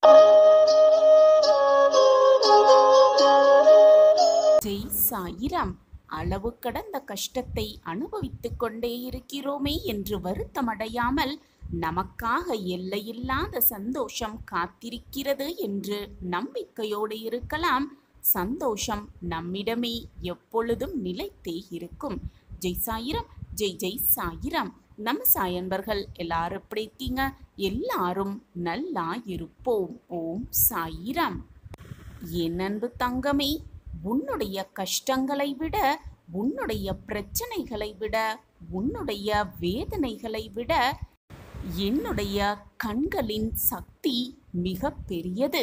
ஜெய் சாயிராம் அளவு கடந்த கஷ்டத்தை அனுபவித்துக் கொண்டே இருக்கிறோமே என்று வருத்தமடையாமல் நமக்காக எல்லையில்லாத சந்தோஷம் காத்திருக்கிறது என்று நம்பிக்கையோடு இருக்கலாம் சந்தோஷம் நம்மிடமே எப்பொழுதும் நிலைத்தே இருக்கும் ஜெய் சாயிரம் ஜெய் ஜெய் சாயிரம் நம்ம சாயன்பர்கள் எல்லாரும் எப்படி இருக்கீங்க எல்லாரும் நல்லா இருப்போம் ஓம் சாயிரம் என் அன்பு தங்கமே உன்னுடைய கஷ்டங்களை விட உன்னுடைய பிரச்சனைகளை விட உன்னுடைய வேதனைகளை விட என்னுடைய கண்களின் சக்தி மிக பெரியது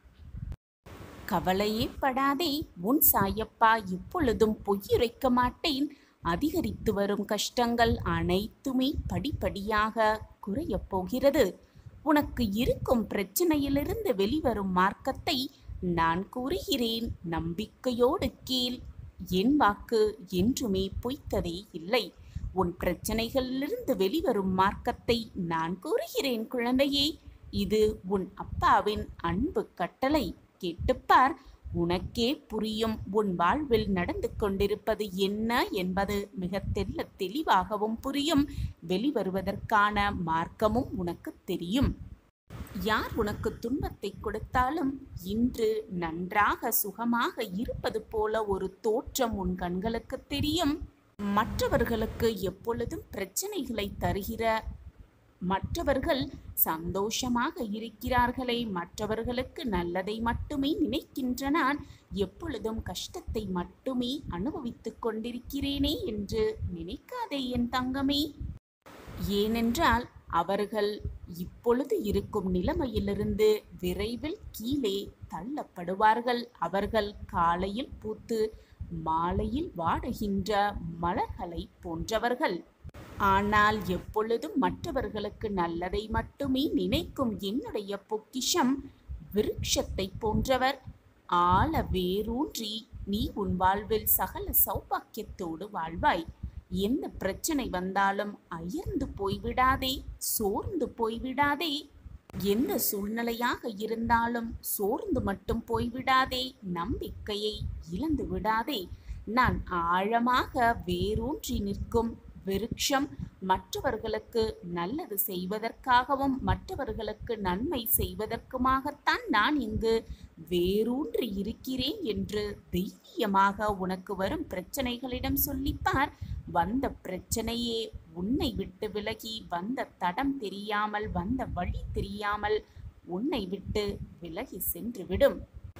கவலையே படாதே உன் சாயப்பா இப்பொழுதும் பொய்யுரைக்க மாட்டேன் அதிகரித்து வரும் கஷ்டங்கள் அனைத்துமே படிப்படியாக குறையப் போகிறது உனக்கு இருக்கும் பிரச்சனையிலிருந்து வெளிவரும் மார்க்கத்தை நான் கூறுகிறேன் நம்பிக்கையோடு கேள் என் வாக்கு என்றுமே பொய்த்ததே இல்லை உன் பிரச்சனைகளிலிருந்து வெளிவரும் மார்க்கத்தை நான் கூறுகிறேன் குழந்தையே இது உன் அப்பாவின் அன்பு கட்டளை கேட்டுப்பார் உனக்கே புரியும் உன் வாழ்வில் நடந்து கொண்டிருப்பது என்ன என்பது மிக தெல்ல தெளிவாகவும் புரியும் வெளிவருவதற்கான மார்க்கமும் உனக்கு தெரியும் யார் உனக்கு துன்பத்தை கொடுத்தாலும் இன்று நன்றாக சுகமாக இருப்பது போல ஒரு தோற்றம் உன் கண்களுக்கு தெரியும் மற்றவர்களுக்கு எப்பொழுதும் பிரச்சனைகளை தருகிற மற்றவர்கள் சந்தோஷமாக இருக்கிறார்களே மற்றவர்களுக்கு நல்லதை மட்டுமே நினைக்கின்ற நான் எப்பொழுதும் கஷ்டத்தை மட்டுமே அனுபவித்துக் கொண்டிருக்கிறேனே என்று நினைக்காதே என் தங்கமே ஏனென்றால் அவர்கள் இப்பொழுது இருக்கும் நிலைமையிலிருந்து விரைவில் கீழே தள்ளப்படுவார்கள் அவர்கள் காலையில் பூத்து மாலையில் வாடுகின்ற மலர்களை போன்றவர்கள் ஆனால் எப்பொழுதும் மற்றவர்களுக்கு நல்லதை மட்டுமே நினைக்கும் என்னுடைய பொக்கிஷம் விருட்சத்தை போன்றவர் ஆழ வேரூன்றி நீ உன் வாழ்வில் சகல சௌபாக்கியத்தோடு வாழ்வாய் எந்த பிரச்சனை வந்தாலும் அயர்ந்து போய்விடாதே சோர்ந்து போய்விடாதே எந்த சூழ்நிலையாக இருந்தாலும் சோர்ந்து மட்டும் போய்விடாதே நம்பிக்கையை இழந்து விடாதே நான் ஆழமாக வேரூன்றி நிற்கும் விருட்சம் மற்றவர்களுக்கு நல்லது செய்வதற்காகவும் மற்றவர்களுக்கு நன்மை செய்வதற்குமாகத்தான் நான் இங்கு வேரூன்றி இருக்கிறேன் என்று தைரியமாக உனக்கு வரும் பிரச்சனைகளிடம் சொல்லிப்பார் வந்த பிரச்சனையே உன்னை விட்டு விலகி வந்த தடம் தெரியாமல் வந்த வழி தெரியாமல் உன்னை விட்டு விலகி சென்றுவிடும்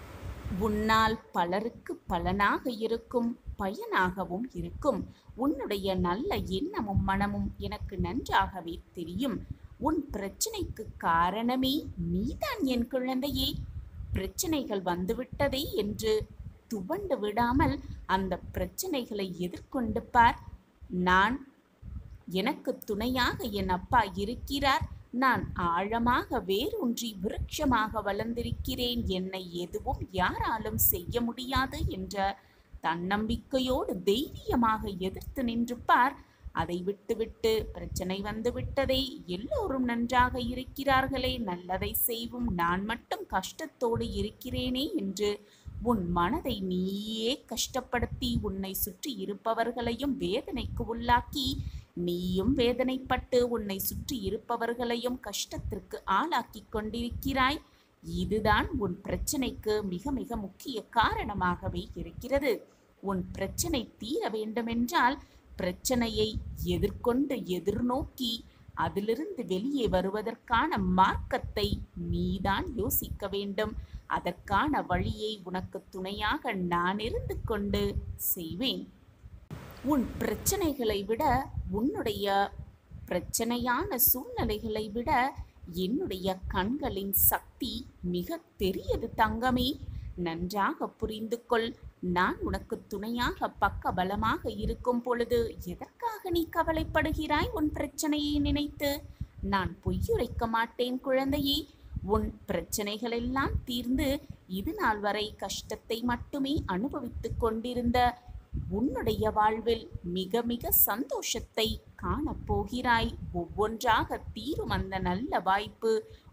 உன்னால் பலருக்கு பலனாக இருக்கும் பயனாகவும் இருக்கும் உன்னுடைய நல்ல எண்ணமும் மனமும் எனக்கு நன்றாகவே தெரியும் உன் பிரச்சனைக்கு காரணமே நீதான் என் குழந்தையே பிரச்சனைகள் வந்துவிட்டதே என்று துவண்டு விடாமல் அந்த பிரச்சனைகளை எதிர்கொண்டு பார் நான் எனக்கு துணையாக என் அப்பா இருக்கிறார் நான் ஆழமாக வேரூன்றி விருட்சமாக வளர்ந்திருக்கிறேன் என்னை எதுவும் யாராலும் செய்ய முடியாது என்ற தன்னம்பிக்கையோடு தைரியமாக எதிர்த்து நின்று பார் அதை விட்டுவிட்டு பிரச்சனை வந்து விட்டதே எல்லோரும் நன்றாக இருக்கிறார்களே நல்லதை செய்வும் நான் மட்டும் கஷ்டத்தோடு இருக்கிறேனே என்று உன் மனதை நீயே கஷ்டப்படுத்தி உன்னை சுற்றி இருப்பவர்களையும் வேதனைக்கு உள்ளாக்கி நீயும் வேதனைப்பட்டு உன்னை சுற்றி இருப்பவர்களையும் கஷ்டத்திற்கு ஆளாக்கி கொண்டிருக்கிறாய் இதுதான் உன் பிரச்சனைக்கு மிக மிக முக்கிய காரணமாகவே இருக்கிறது உன் பிரச்சனை தீர வேண்டுமென்றால் பிரச்சனையை எதிர்கொண்டு எதிர்நோக்கி அதிலிருந்து வெளியே வருவதற்கான மார்க்கத்தை நீதான் யோசிக்க வேண்டும் அதற்கான வழியை உனக்கு துணையாக நான் இருந்து கொண்டு செய்வேன் உன் பிரச்சனைகளை விட உன்னுடைய பிரச்சனையான சூழ்நிலைகளை விட என்னுடைய கண்களின் சக்தி மிக பெரியது தங்கமே நன்றாக புரிந்து கொள் நான் உனக்கு துணையாக பக்க பலமாக இருக்கும் பொழுது எதற்காக நீ கவலைப்படுகிறாய் உன் பிரச்சனையை நினைத்து நான் பொய்யுரைக்க மாட்டேன் குழந்தையே உன் பிரச்சனைகளெல்லாம் தீர்ந்து இது நாள் வரை கஷ்டத்தை மட்டுமே அனுபவித்துக் கொண்டிருந்த உன்னுடைய வாழ்வில் மிக மிக சந்தோஷத்தை காணப்போகிறாய் ஒவ்வொன்றாக தீரும் அந்த நல்ல வாய்ப்பு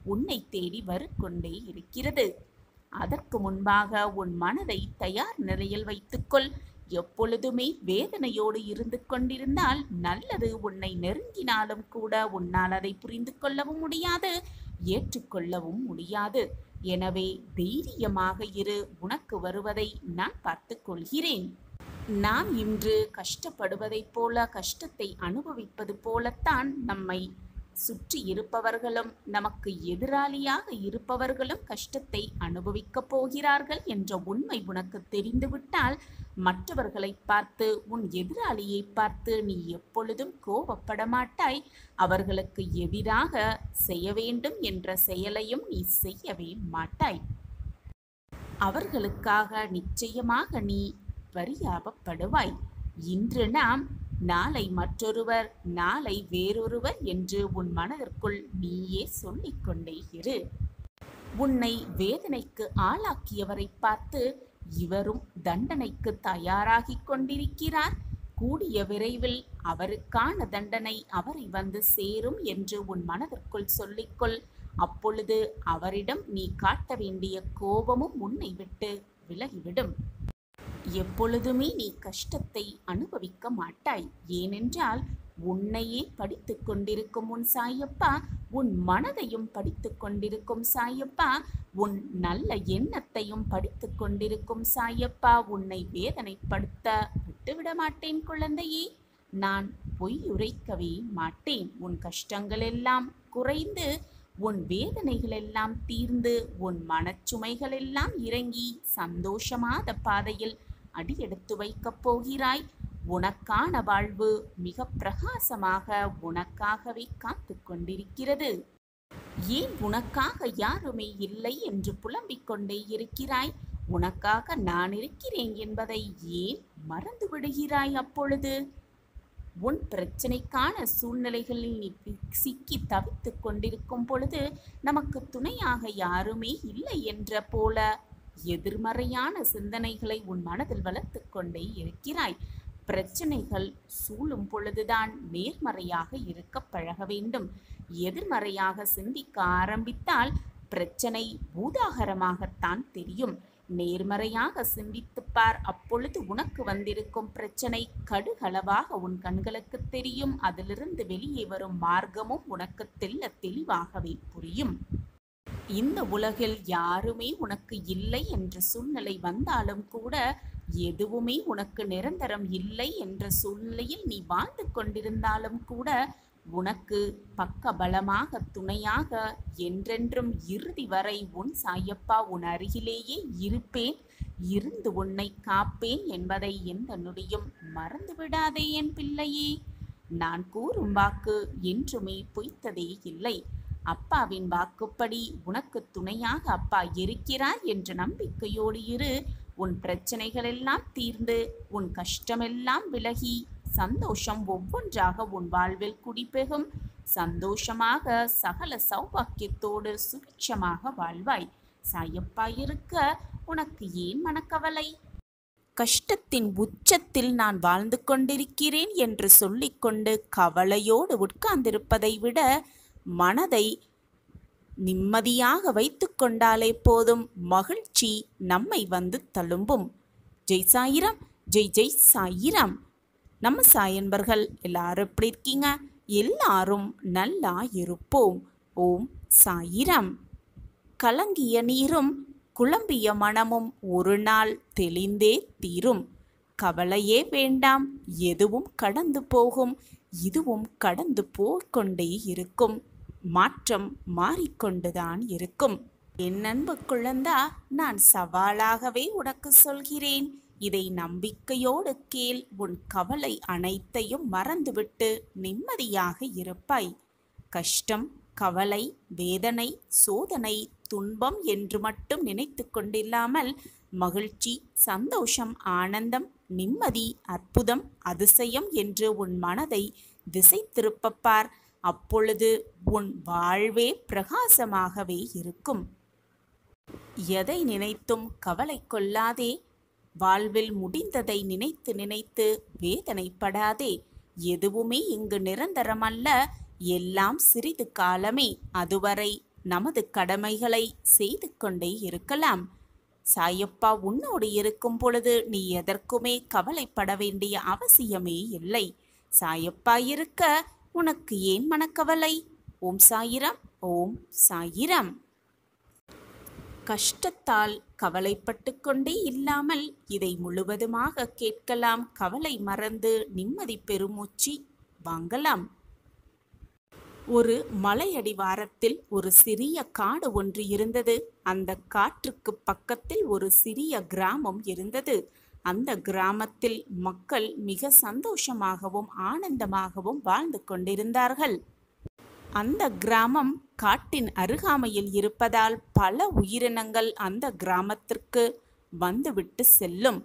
உன்னை தேடி வருக்கொண்டே இருக்கிறது அதற்கு முன்பாக உன் மனதை தயார் நிலையில் வைத்துக்கொள் எப்பொழுதுமே வேதனையோடு இருந்து கொண்டிருந்தால் நல்லது உன்னை நெருங்கினாலும் கூட உன்னால் அதை புரிந்து கொள்ளவும் முடியாது ஏற்றுக்கொள்ளவும் முடியாது எனவே தைரியமாக இரு உனக்கு வருவதை நான் பார்த்துக் கொள்கிறேன் நாம் இன்று கஷ்டப்படுவதைப் போல கஷ்டத்தை அனுபவிப்பது போலத்தான் நம்மை சுற்றி இருப்பவர்களும் நமக்கு எதிராளியாக இருப்பவர்களும் கஷ்டத்தை அனுபவிக்கப் போகிறார்கள் என்ற உண்மை உனக்கு தெரிந்துவிட்டால் மற்றவர்களை பார்த்து உன் எதிராளியை பார்த்து நீ எப்பொழுதும் கோபப்பட மாட்டாய் அவர்களுக்கு எதிராக செய்ய வேண்டும் என்ற செயலையும் நீ செய்யவே மாட்டாய் அவர்களுக்காக நிச்சயமாக நீ பரியாபப்படுவாய் இன்று நாம் நாளை மற்றொருவர் நாளை வேறொருவர் என்று உன் மனதிற்குள் நீயே சொல்லிக்கொண்டே இரு உன்னை வேதனைக்கு ஆளாக்கியவரை பார்த்து இவரும் தண்டனைக்கு தயாராகிக் கொண்டிருக்கிறார் கூடிய விரைவில் அவருக்கான தண்டனை அவரை வந்து சேரும் என்று உன் மனதிற்குள் சொல்லிக்கொள் அப்பொழுது அவரிடம் நீ காட்ட வேண்டிய கோபமும் உன்னை விட்டு விலகிவிடும் எப்பொழுதுமே நீ கஷ்டத்தை அனுபவிக்க மாட்டாய் ஏனென்றால் உன்னையே படித்து கொண்டிருக்கும் உன் சாயப்பா உன் மனதையும் படித்து கொண்டிருக்கும் சாயப்பா உன் நல்ல எண்ணத்தையும் படித்து கொண்டிருக்கும் சாயப்பா உன்னை வேதனைப்படுத்த விட்டுவிட மாட்டேன் குழந்தையே நான் பொய் உரைக்கவே மாட்டேன் உன் கஷ்டங்கள் எல்லாம் குறைந்து உன் வேதனைகள் எல்லாம் தீர்ந்து உன் மனச்சுமைகள் எல்லாம் இறங்கி சந்தோஷமாத பாதையில் அடியெடுத்து வைக்கப் போகிறாய் உனக்கான வாழ்வு மிக பிரகாசமாக உனக்காகவே காத்து கொண்டிருக்கிறது ஏன் உனக்காக யாருமே இல்லை என்று புலம்பிக் கொண்டே இருக்கிறாய் உனக்காக நான் இருக்கிறேன் என்பதை ஏன் மறந்து விடுகிறாய் அப்பொழுது உன் பிரச்சனைக்கான சூழ்நிலைகளில் நீ சிக்கி தவித்துக் கொண்டிருக்கும் பொழுது நமக்கு துணையாக யாருமே இல்லை என்ற போல எதிர்மறையான சிந்தனைகளை உன் மனதில் வளர்த்து கொண்டே இருக்கிறாய் பிரச்சனைகள் சூழும் பொழுதுதான் நேர்மறையாக இருக்க பழக வேண்டும் எதிர்மறையாக சிந்திக்க ஆரம்பித்தால் பிரச்சனை பூதாகரமாகத்தான் தெரியும் நேர்மறையாக சிந்தித்துப் பார் அப்பொழுது உனக்கு வந்திருக்கும் பிரச்சனை கடுகளவாக உன் கண்களுக்கு தெரியும் அதிலிருந்து வெளியே வரும் மார்க்கமும் உனக்கு தெல்ல தெளிவாகவே புரியும் இந்த உலகில் யாருமே உனக்கு இல்லை என்ற சூழ்நிலை வந்தாலும் கூட எதுவுமே உனக்கு நிரந்தரம் இல்லை என்ற சூழ்நிலையில் நீ வாழ்ந்து கொண்டிருந்தாலும் கூட உனக்கு பக்க பலமாக துணையாக என்றென்றும் இறுதி வரை உன் சாயப்பா உன் அருகிலேயே இருப்பேன் இருந்து உன்னை காப்பேன் என்பதை எந்த நொடியும் மறந்து விடாதே என் பிள்ளையே நான் கூறும் வாக்கு என்றுமே பொய்த்ததே இல்லை அப்பாவின் வாக்குப்படி உனக்கு துணையாக அப்பா இருக்கிறார் என்ற நம்பிக்கையோடு இரு உன் பிரச்சனைகளெல்லாம் தீர்ந்து உன் கஷ்டமெல்லாம் விலகி சந்தோஷம் ஒவ்வொன்றாக உன் வாழ்வில் குடிபெகும் சந்தோஷமாக சகல சௌபாக்கியத்தோடு சுபிட்சமாக வாழ்வாய் சாயப்பா இருக்க உனக்கு ஏன் மனக்கவலை கஷ்டத்தின் உச்சத்தில் நான் வாழ்ந்து கொண்டிருக்கிறேன் என்று சொல்லிக்கொண்டு கவலையோடு உட்கார்ந்திருப்பதை விட மனதை நிம்மதியாக வைத்து கொண்டாலே போதும் மகிழ்ச்சி நம்மை வந்து தழும்பும் ஜெய் சாயிராம் ஜெய் ஜெய் சாயிராம் நம்ம சாயன்பர்கள் எல்லாரும் எப்படி இருக்கீங்க எல்லாரும் நல்லா இருப்போம் ஓம் சாயிராம் கலங்கிய நீரும் குழம்பிய மனமும் ஒரு நாள் தெளிந்தே தீரும் கவலையே வேண்டாம் எதுவும் கடந்து போகும் இதுவும் கடந்து போய்க்கொண்டே இருக்கும் மாற்றம் மாறிக்கொண்டுதான் இருக்கும் என் அன்பு குழந்தா நான் சவாலாகவே உனக்கு சொல்கிறேன் இதை நம்பிக்கையோடு கேள் உன் கவலை அனைத்தையும் மறந்துவிட்டு நிம்மதியாக இருப்பாய் கஷ்டம் கவலை வேதனை சோதனை துன்பம் என்று மட்டும் நினைத்து கொண்டில்லாமல் மகிழ்ச்சி சந்தோஷம் ஆனந்தம் நிம்மதி அற்புதம் அதிசயம் என்று உன் மனதை திசை திருப்பப்பார் அப்பொழுது உன் வாழ்வே பிரகாசமாகவே இருக்கும் எதை நினைத்தும் கவலை கொள்ளாதே வாழ்வில் முடிந்ததை நினைத்து நினைத்து வேதனைப்படாதே எதுவுமே இங்கு நிரந்தரமல்ல எல்லாம் சிறிது காலமே அதுவரை நமது கடமைகளை செய்து கொண்டே இருக்கலாம் சாயப்பா உன்னோடு இருக்கும் பொழுது நீ எதற்குமே கவலைப்பட வேண்டிய அவசியமே இல்லை சாயப்பா இருக்க உனக்கு ஏன் மனக்கவலை ஓம் சாயிரம் ஓம் சாயிரம் கஷ்டத்தால் கவலைப்பட்டு கொண்டே இல்லாமல் இதை முழுவதுமாக கேட்கலாம் கவலை மறந்து நிம்மதி பெருமூச்சு வாங்கலாம் ஒரு மலையடிவாரத்தில் ஒரு சிறிய காடு ஒன்று இருந்தது அந்த காற்றுக்கு பக்கத்தில் ஒரு சிறிய கிராமம் இருந்தது அந்த கிராமத்தில் மக்கள் மிக சந்தோஷமாகவும் ஆனந்தமாகவும் வாழ்ந்து கொண்டிருந்தார்கள் அந்த கிராமம் காட்டின் அருகாமையில் இருப்பதால் பல உயிரினங்கள் அந்த கிராமத்திற்கு வந்துவிட்டு செல்லும்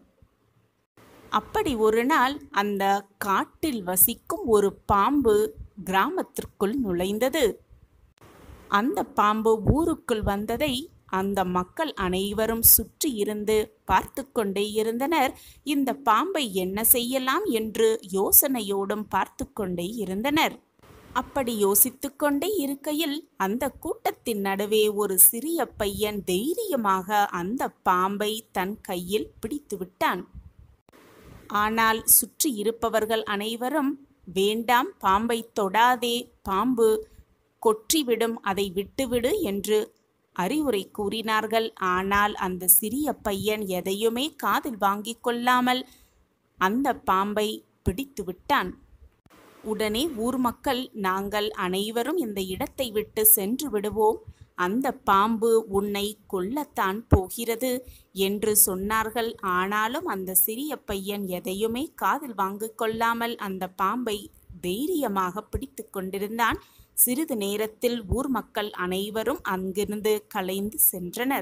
அப்படி ஒரு நாள் அந்த காட்டில் வசிக்கும் ஒரு பாம்பு கிராமத்திற்குள் நுழைந்தது அந்த பாம்பு ஊருக்குள் வந்ததை அந்த மக்கள் அனைவரும் சுற்றி இருந்து பார்த்து கொண்டே இருந்தனர் இந்த பாம்பை என்ன செய்யலாம் என்று யோசனையோடும் பார்த்து கொண்டே இருந்தனர் அப்படி யோசித்து கொண்டே இருக்கையில் அந்த கூட்டத்தின் நடுவே ஒரு சிறிய பையன் தைரியமாக அந்த பாம்பை தன் கையில் பிடித்து விட்டான் ஆனால் சுற்றி இருப்பவர்கள் அனைவரும் வேண்டாம் பாம்பை தொடாதே பாம்பு கொற்றிவிடும் அதை விட்டுவிடு என்று அறிவுரை கூறினார்கள் ஆனால் அந்த சிறிய பையன் எதையுமே காதில் வாங்கிக் கொள்ளாமல் அந்த பாம்பை பிடித்து விட்டான் உடனே ஊர் மக்கள் நாங்கள் அனைவரும் இந்த இடத்தை விட்டு சென்று விடுவோம் அந்த பாம்பு உன்னை கொல்லத்தான் போகிறது என்று சொன்னார்கள் ஆனாலும் அந்த சிறிய பையன் எதையுமே காதில் வாங்கிக் கொள்ளாமல் அந்த பாம்பை தைரியமாக பிடித்து கொண்டிருந்தான் சிறிது நேரத்தில் ஊர் மக்கள் அனைவரும் அங்கிருந்து கலைந்து சென்றனர்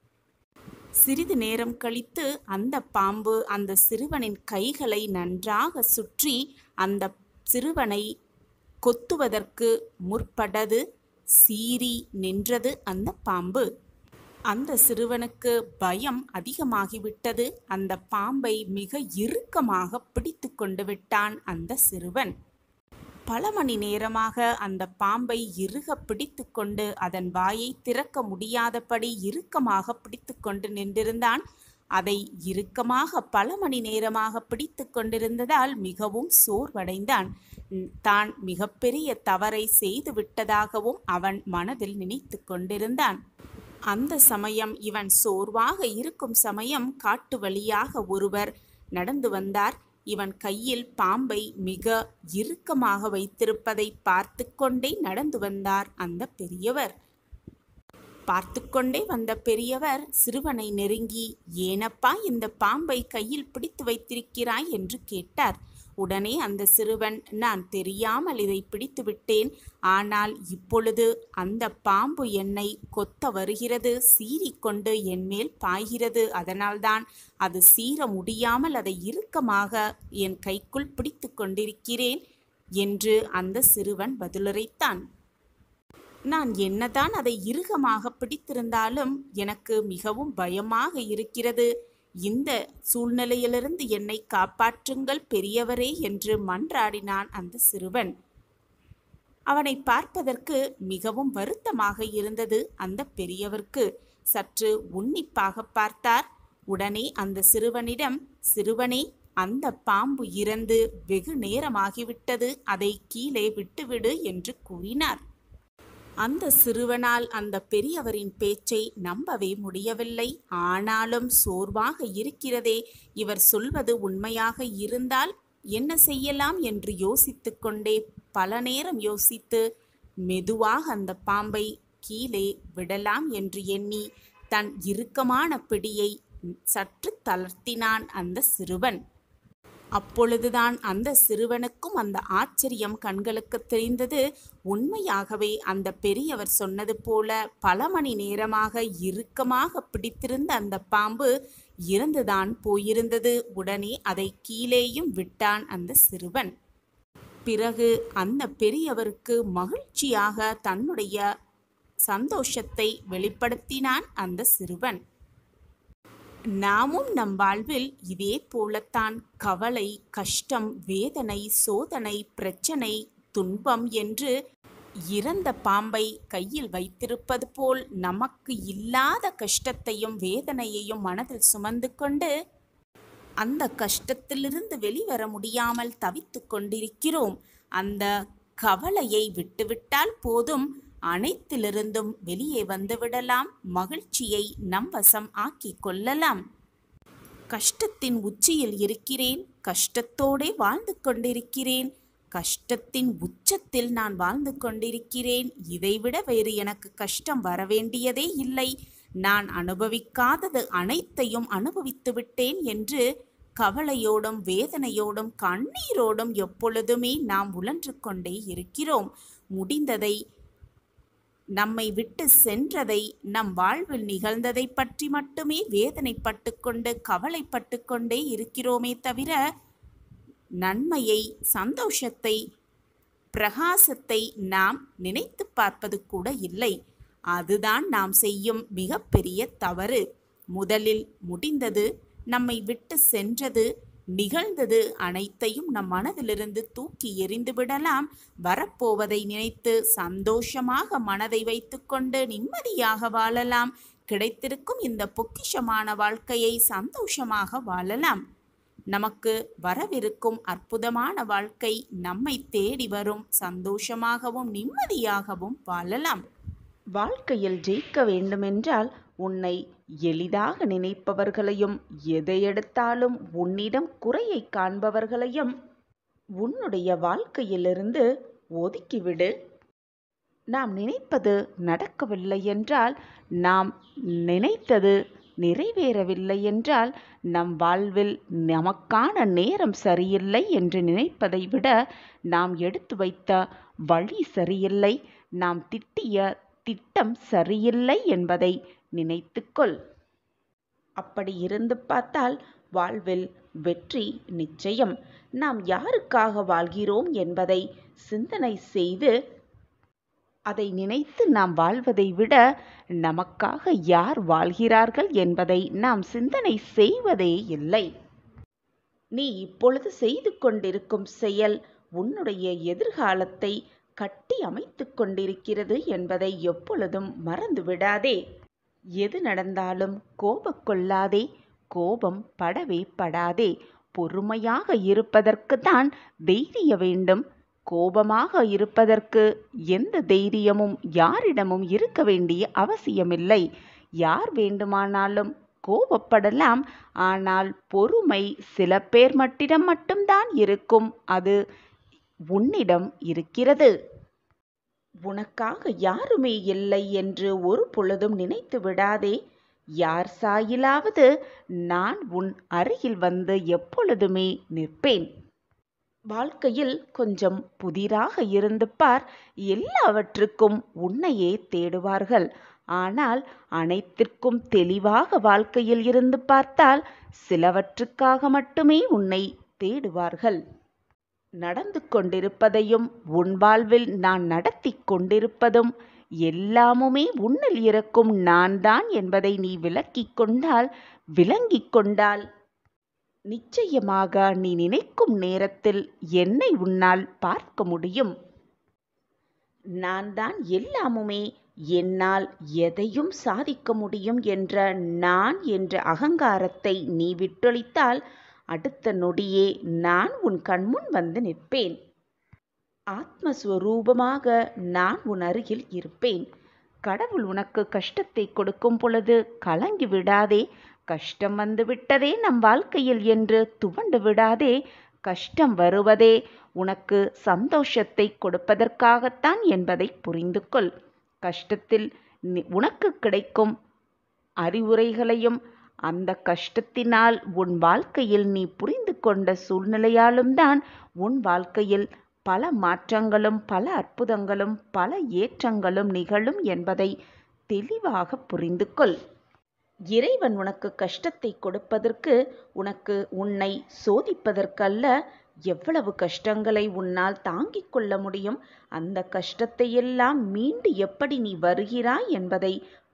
சிறிது நேரம் கழித்து அந்த பாம்பு அந்த சிறுவனின் கைகளை நன்றாக சுற்றி அந்த சிறுவனை கொத்துவதற்கு முற்பட்டது சீறி நின்றது அந்த பாம்பு அந்த சிறுவனுக்கு பயம் அதிகமாகிவிட்டது அந்த பாம்பை மிக இறுக்கமாக பிடித்து கொண்டு விட்டான் அந்த சிறுவன் பல மணி நேரமாக அந்த பாம்பை இறுக பிடித்து கொண்டு அதன் வாயை திறக்க முடியாதபடி இறுக்கமாக பிடித்து கொண்டு நின்றிருந்தான் அதை இறுக்கமாக பல மணி நேரமாக பிடித்து கொண்டிருந்ததால் மிகவும் சோர்வடைந்தான் தான் மிகப்பெரிய தவறை செய்து விட்டதாகவும் அவன் மனதில் நினைத்து கொண்டிருந்தான் அந்த சமயம் இவன் சோர்வாக இருக்கும் சமயம் காட்டு வழியாக ஒருவர் நடந்து வந்தார் இவன் கையில் பாம்பை மிக இறுக்கமாக வைத்திருப்பதை பார்த்து கொண்டே நடந்து வந்தார் அந்த பெரியவர் பார்த்து கொண்டே வந்த பெரியவர் சிறுவனை நெருங்கி ஏனப்பா இந்த பாம்பை கையில் பிடித்து வைத்திருக்கிறாய் என்று கேட்டார் உடனே அந்த சிறுவன் நான் தெரியாமல் இதை பிடித்து விட்டேன் ஆனால் இப்பொழுது அந்த பாம்பு என்னை கொத்த வருகிறது சீறிக்கொண்டு என் மேல் பாய்கிறது அதனால்தான் அது சீர முடியாமல் அதை இறுக்கமாக என் கைக்குள் பிடித்து கொண்டிருக்கிறேன் என்று அந்த சிறுவன் பதிலுரைத்தான் நான் என்னதான் அதை இறுகமாக பிடித்திருந்தாலும் எனக்கு மிகவும் பயமாக இருக்கிறது இந்த சூழ்நிலையிலிருந்து என்னை காப்பாற்றுங்கள் பெரியவரே என்று மன்றாடினான் அந்த சிறுவன் அவனை பார்ப்பதற்கு மிகவும் வருத்தமாக இருந்தது அந்த பெரியவர்க்கு சற்று உன்னிப்பாக பார்த்தார் உடனே அந்த சிறுவனிடம் சிறுவனே அந்த பாம்பு இறந்து வெகு நேரமாகிவிட்டது அதை கீழே விட்டுவிடு என்று கூறினார் அந்த சிறுவனால் அந்த பெரியவரின் பேச்சை நம்பவே முடியவில்லை ஆனாலும் சோர்வாக இருக்கிறதே இவர் சொல்வது உண்மையாக இருந்தால் என்ன செய்யலாம் என்று யோசித்து கொண்டே பல நேரம் யோசித்து மெதுவாக அந்த பாம்பை கீழே விடலாம் என்று எண்ணி தன் இறுக்கமான பிடியை சற்று தளர்த்தினான் அந்த சிறுவன் அப்பொழுதுதான் அந்த சிறுவனுக்கும் அந்த ஆச்சரியம் கண்களுக்கு தெரிந்தது உண்மையாகவே அந்த பெரியவர் சொன்னது போல பல மணி நேரமாக இறுக்கமாக பிடித்திருந்த அந்த பாம்பு இறந்துதான் போயிருந்தது உடனே அதை கீழேயும் விட்டான் அந்த சிறுவன் பிறகு அந்த பெரியவருக்கு மகிழ்ச்சியாக தன்னுடைய சந்தோஷத்தை வெளிப்படுத்தினான் அந்த சிறுவன் நாமும் நம் வாழ்வில் இதே போலத்தான் கவலை கஷ்டம் வேதனை சோதனை பிரச்சனை துன்பம் என்று இறந்த பாம்பை கையில் வைத்திருப்பது போல் நமக்கு இல்லாத கஷ்டத்தையும் வேதனையையும் மனதில் சுமந்து கொண்டு அந்த கஷ்டத்திலிருந்து வெளிவர முடியாமல் தவித்து கொண்டிருக்கிறோம் அந்த கவலையை விட்டுவிட்டால் போதும் அனைத்திலிருந்தும் வெளியே வந்துவிடலாம் மகிழ்ச்சியை நம் வசம் ஆக்கிக் கொள்ளலாம் கஷ்டத்தின் உச்சியில் இருக்கிறேன் கஷ்டத்தோடே வாழ்ந்து கொண்டிருக்கிறேன் கஷ்டத்தின் உச்சத்தில் நான் வாழ்ந்து கொண்டிருக்கிறேன் இதைவிட வேறு எனக்கு கஷ்டம் வரவேண்டியதே இல்லை நான் அனுபவிக்காதது அனைத்தையும் அனுபவித்து விட்டேன் என்று கவலையோடும் வேதனையோடும் கண்ணீரோடும் எப்பொழுதுமே நாம் உழன்று கொண்டே இருக்கிறோம் முடிந்ததை நம்மை விட்டு சென்றதை நம் வாழ்வில் நிகழ்ந்ததை பற்றி மட்டுமே வேதனைப்பட்டு கொண்டு கவலைப்பட்டு கொண்டே இருக்கிறோமே தவிர நன்மையை சந்தோஷத்தை பிரகாசத்தை நாம் நினைத்து பார்ப்பது கூட இல்லை அதுதான் நாம் செய்யும் மிகப்பெரிய தவறு முதலில் முடிந்தது நம்மை விட்டு சென்றது நிகழ்ந்தது அனைத்தையும் நம் மனதிலிருந்து தூக்கி எறிந்து விடலாம் வரப்போவதை நினைத்து சந்தோஷமாக மனதை வைத்துக்கொண்டு நிம்மதியாக வாழலாம் கிடைத்திருக்கும் இந்த பொக்கிஷமான வாழ்க்கையை சந்தோஷமாக வாழலாம் நமக்கு வரவிருக்கும் அற்புதமான வாழ்க்கை நம்மை தேடி வரும் சந்தோஷமாகவும் நிம்மதியாகவும் வாழலாம் வாழ்க்கையில் ஜெயிக்க வேண்டுமென்றால் உன்னை எளிதாக நினைப்பவர்களையும் எதை எடுத்தாலும் உன்னிடம் குறையை காண்பவர்களையும் உன்னுடைய வாழ்க்கையிலிருந்து ஒதுக்கிவிடு நாம் நினைப்பது நடக்கவில்லை என்றால் நாம் நினைத்தது நிறைவேறவில்லை என்றால் நம் வாழ்வில் நமக்கான நேரம் சரியில்லை என்று நினைப்பதை விட நாம் எடுத்து வைத்த வழி சரியில்லை நாம் திட்டிய திட்டம் சரியில்லை என்பதை நினைத்துக்கொள் அப்படி இருந்து பார்த்தால் வாழ்வில் வெற்றி நிச்சயம் நாம் யாருக்காக வாழ்கிறோம் என்பதை சிந்தனை செய்து அதை நினைத்து நாம் வாழ்வதை விட நமக்காக யார் வாழ்கிறார்கள் என்பதை நாம் சிந்தனை செய்வதே இல்லை நீ இப்பொழுது செய்து கொண்டிருக்கும் செயல் உன்னுடைய எதிர்காலத்தை கட்டி அமைத்துக் கொண்டிருக்கிறது என்பதை எப்பொழுதும் மறந்து விடாதே எது நடந்தாலும் கோபக் கொள்ளாதே கோபம் படவே படாதே பொறுமையாக இருப்பதற்கு தான் தைரிய வேண்டும் கோபமாக இருப்பதற்கு எந்த தைரியமும் யாரிடமும் இருக்க வேண்டிய அவசியமில்லை யார் வேண்டுமானாலும் கோபப்படலாம் ஆனால் பொறுமை சில பேர் மட்டிடம் மட்டும்தான் இருக்கும் அது உன்னிடம் இருக்கிறது உனக்காக யாருமே இல்லை என்று ஒரு பொழுதும் நினைத்து விடாதே யார் சாயிலாவது நான் உன் அருகில் வந்து எப்பொழுதுமே நிற்பேன் வாழ்க்கையில் கொஞ்சம் புதிராக இருந்து பார் எல்லாவற்றுக்கும் உன்னையே தேடுவார்கள் ஆனால் அனைத்திற்கும் தெளிவாக வாழ்க்கையில் இருந்து பார்த்தால் சிலவற்றுக்காக மட்டுமே உன்னை தேடுவார்கள் நடந்து கொண்டிருப்பதையும் உன் வாழ்வில் நான் நடத்தி கொண்டிருப்பதும் எல்லாமுமே உன்னில் இருக்கும் நான் தான் என்பதை நீ விளக்கிக் கொண்டால் விளங்கிக் கொண்டால் நிச்சயமாக நீ நினைக்கும் நேரத்தில் என்னை உன்னால் பார்க்க முடியும் நான் தான் எல்லாமுமே என்னால் எதையும் சாதிக்க முடியும் என்ற நான் என்ற அகங்காரத்தை நீ விட்டொழித்தால் அடுத்த நொடியே நான் உன் கண்முன் வந்து நிற்பேன் ஆத்மஸ்வரூபமாக நான் உன் அருகில் இருப்பேன் கடவுள் உனக்கு கஷ்டத்தை கொடுக்கும் பொழுது கலங்கி விடாதே கஷ்டம் வந்து விட்டதே நம் வாழ்க்கையில் என்று துவண்டு விடாதே கஷ்டம் வருவதே உனக்கு சந்தோஷத்தை கொடுப்பதற்காகத்தான் என்பதை புரிந்து கொள் கஷ்டத்தில் உனக்கு கிடைக்கும் அறிவுரைகளையும் அந்த கஷ்டத்தினால் உன் வாழ்க்கையில் நீ புரிந்து கொண்ட சூழ்நிலையாலும் தான் உன் வாழ்க்கையில் பல மாற்றங்களும் பல அற்புதங்களும் பல ஏற்றங்களும் நிகழும் என்பதை தெளிவாக புரிந்து கொள் இறைவன் உனக்கு கஷ்டத்தை கொடுப்பதற்கு உனக்கு உன்னை சோதிப்பதற்கல்ல எவ்வளவு கஷ்டங்களை உன்னால் தாங்கிக் கொள்ள முடியும் அந்த கஷ்டத்தை எல்லாம் மீண்டு எப்படி நீ வருகிறாய் என்பதை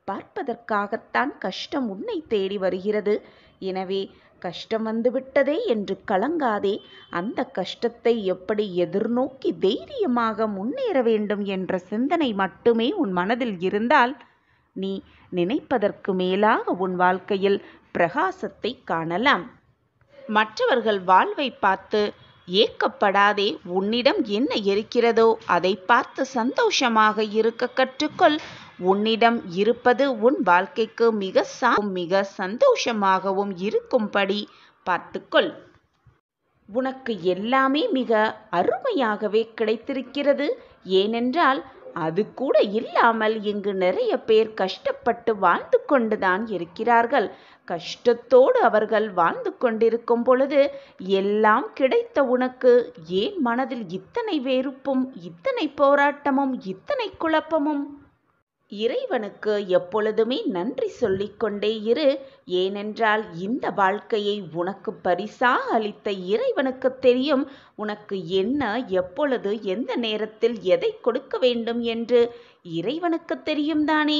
பார்ப்பதற்காகத்தான் கஷ்டம் உன்னை தேடி வருகிறது எனவே கஷ்டம் வந்துவிட்டதே என்று கலங்காதே அந்த கஷ்டத்தை எப்படி எதிர்நோக்கி தைரியமாக முன்னேற வேண்டும் என்ற சிந்தனை மட்டுமே உன் மனதில் இருந்தால் நீ நினைப்பதற்கு மேலாக உன் வாழ்க்கையில் பிரகாசத்தை காணலாம் மற்றவர்கள் வாழ்வை பார்த்து ஏக்கப்படாதே உன்னிடம் என்ன இருக்கிறதோ அதை பார்த்து சந்தோஷமாக இருக்க கற்றுக்கொள் உன்னிடம் இருப்பது உன் வாழ்க்கைக்கு மிக சா மிக சந்தோஷமாகவும் இருக்கும்படி பார்த்துக்கொள் உனக்கு எல்லாமே மிக அருமையாகவே கிடைத்திருக்கிறது ஏனென்றால் அது கூட இல்லாமல் இங்கு நிறைய பேர் கஷ்டப்பட்டு வாழ்ந்து கொண்டுதான் இருக்கிறார்கள் கஷ்டத்தோடு அவர்கள் வாழ்ந்து கொண்டிருக்கும் பொழுது எல்லாம் கிடைத்த உனக்கு ஏன் மனதில் இத்தனை வெறுப்பும் இத்தனை போராட்டமும் இத்தனை குழப்பமும் இறைவனுக்கு எப்பொழுதுமே நன்றி சொல்லிக்கொண்டே இரு ஏனென்றால் இந்த வாழ்க்கையை உனக்கு பரிசாக அளித்த இறைவனுக்கு தெரியும் உனக்கு என்ன எப்பொழுது எந்த நேரத்தில் எதை கொடுக்க வேண்டும் என்று இறைவனுக்கு தெரியும் தானே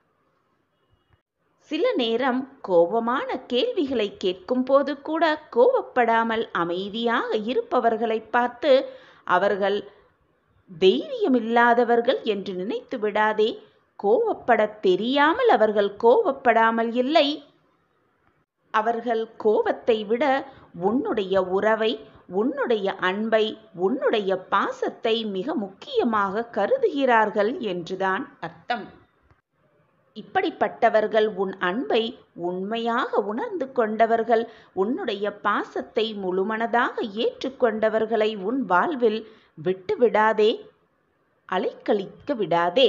சில நேரம் கோபமான கேள்விகளை கேட்கும் போது கூட கோபப்படாமல் அமைதியாக இருப்பவர்களை பார்த்து அவர்கள் தைரியமில்லாதவர்கள் என்று நினைத்து விடாதே கோவப்பட தெரியாமல் அவர்கள் கோவப்படாமல் இல்லை அவர்கள் கோபத்தை விட உன்னுடைய உறவை உன்னுடைய அன்பை உன்னுடைய பாசத்தை மிக முக்கியமாக கருதுகிறார்கள் என்றுதான் அர்த்தம் இப்படிப்பட்டவர்கள் உன் அன்பை உண்மையாக உணர்ந்து கொண்டவர்கள் உன்னுடைய பாசத்தை முழுமனதாக ஏற்றுக்கொண்டவர்களை உன் வாழ்வில் விட்டு விடாதே அலைக்கழிக்க விடாதே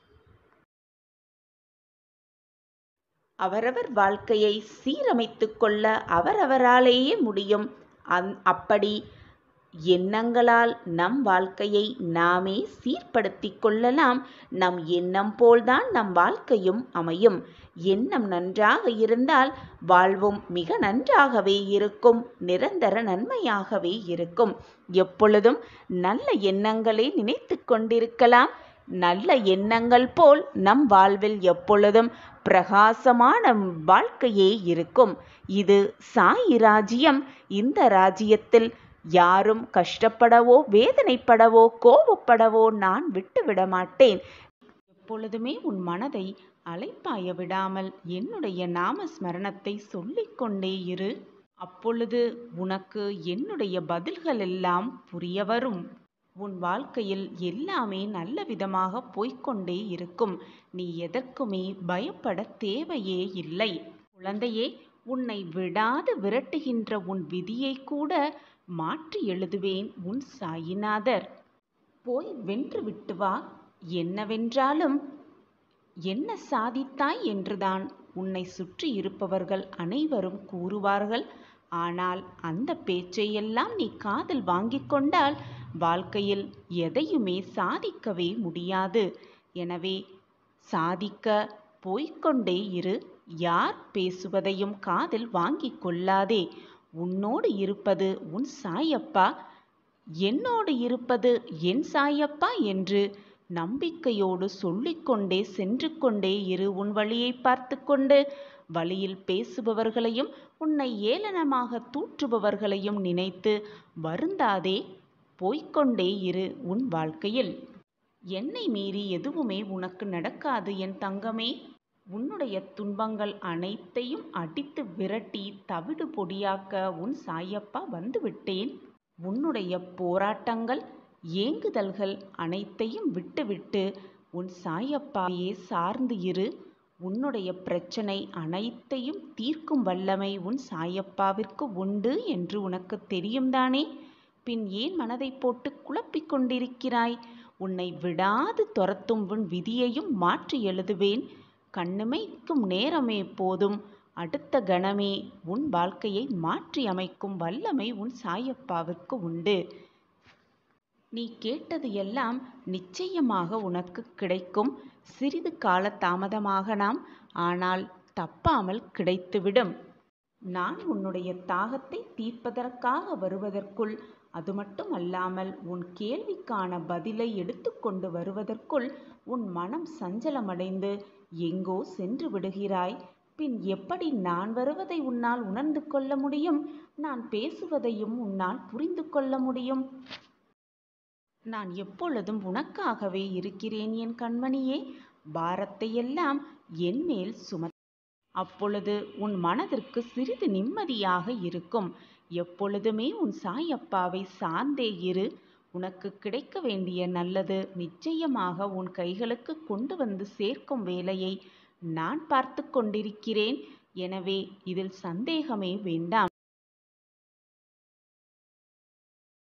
அவரவர் வாழ்க்கையை சீரமைத்துக் கொள்ள அவரவராலேயே முடியும் அந் அப்படி எண்ணங்களால் நம் வாழ்க்கையை நாமே சீர்படுத்திக் கொள்ளலாம் நம் எண்ணம் போல்தான் நம் வாழ்க்கையும் அமையும் எண்ணம் நன்றாக இருந்தால் வாழ்வும் மிக நன்றாகவே இருக்கும் நிரந்தர நன்மையாகவே இருக்கும் எப்பொழுதும் நல்ல எண்ணங்களை நினைத்து கொண்டிருக்கலாம் நல்ல எண்ணங்கள் போல் நம் வாழ்வில் எப்பொழுதும் பிரகாசமான வாழ்க்கையே இருக்கும் இது சாய் ராஜ்யம் இந்த ராஜ்யத்தில் யாரும் கஷ்டப்படவோ வேதனைப்படவோ கோபப்படவோ நான் விட்டுவிட மாட்டேன் எப்பொழுதுமே உன் மனதை அலைப்பாய விடாமல் என்னுடைய நாம ஸ்மரணத்தை சொல்லிக்கொண்டே இரு அப்பொழுது உனக்கு என்னுடைய பதில்கள் எல்லாம் புரிய வரும் உன் வாழ்க்கையில் எல்லாமே நல்ல விதமாக போய்க்கொண்டே இருக்கும் நீ எதற்குமே பயப்பட தேவையே இல்லை குழந்தையே உன்னை விடாது விரட்டுகின்ற உன் விதியை கூட மாற்றி எழுதுவேன் உன் சாயிநாதர் போய் வென்று விட்டு வா என்னவென்றாலும் என்ன சாதித்தாய் என்றுதான் உன்னை சுற்றி இருப்பவர்கள் அனைவரும் கூறுவார்கள் ஆனால் அந்த பேச்சையெல்லாம் நீ காதில் வாங்கிக் கொண்டால் வாழ்க்கையில் எதையுமே சாதிக்கவே முடியாது எனவே சாதிக்க போய்க்கொண்டே இரு யார் பேசுவதையும் காதில் வாங்கிக் கொள்ளாதே உன்னோடு இருப்பது உன் சாயப்பா என்னோடு இருப்பது என் சாயப்பா என்று நம்பிக்கையோடு சொல்லிக்கொண்டே சென்று கொண்டே இரு உன் வழியை பார்த்து கொண்டு வழியில் பேசுபவர்களையும் உன்னை ஏளனமாக தூற்றுபவர்களையும் நினைத்து வருந்தாதே போய்க்கொண்டே இரு உன் வாழ்க்கையில் என்னை மீறி எதுவுமே உனக்கு நடக்காது என் தங்கமே உன்னுடைய துன்பங்கள் அனைத்தையும் அடித்து விரட்டி தவிடு பொடியாக்க உன் சாயப்பா வந்துவிட்டேன் உன்னுடைய போராட்டங்கள் ஏங்குதல்கள் அனைத்தையும் விட்டுவிட்டு உன் சாயப்பாவையே சார்ந்து இரு உன்னுடைய பிரச்சனை அனைத்தையும் தீர்க்கும் வல்லமை உன் சாயப்பாவிற்கு உண்டு என்று உனக்கு தெரியும் தானே பின் ஏன் மனதை போட்டு குழப்பிக் கொண்டிருக்கிறாய் உன்னை விடாது துரத்தும் உன் விதியையும் மாற்றி எழுதுவேன் கண்ணுமைக்கும் நேரமே போதும் அடுத்த கணமே உன் வாழ்க்கையை மாற்றி அமைக்கும் வல்லமை உன் சாயப்பாவிற்கு உண்டு நீ கேட்டது எல்லாம் நிச்சயமாக உனக்கு கிடைக்கும் சிறிது கால தாமதமாகலாம் ஆனால் தப்பாமல் கிடைத்துவிடும் நான் உன்னுடைய தாகத்தை தீர்ப்பதற்காக வருவதற்குள் அது மட்டுமல்லாமல் உன் கேள்விக்கான பதிலை எடுத்துக்கொண்டு வருவதற்குள் உன் மனம் சஞ்சலமடைந்து எங்கோ சென்று விடுகிறாய் பின் எப்படி நான் வருவதை உன்னால் உணர்ந்து கொள்ள முடியும் நான் பேசுவதையும் உன்னால் புரிந்து கொள்ள முடியும் நான் எப்பொழுதும் உனக்காகவே இருக்கிறேன் என் கண்மணியே பாரத்தையெல்லாம் என் மேல் சும அப்பொழுது உன் மனதிற்கு சிறிது நிம்மதியாக இருக்கும் எப்பொழுதுமே உன் சாயப்பாவை சார்ந்தே இரு உனக்கு கிடைக்க வேண்டிய நல்லது நிச்சயமாக உன் கைகளுக்கு கொண்டு வந்து சேர்க்கும் வேலையை நான் பார்த்து கொண்டிருக்கிறேன் எனவே இதில் சந்தேகமே வேண்டாம்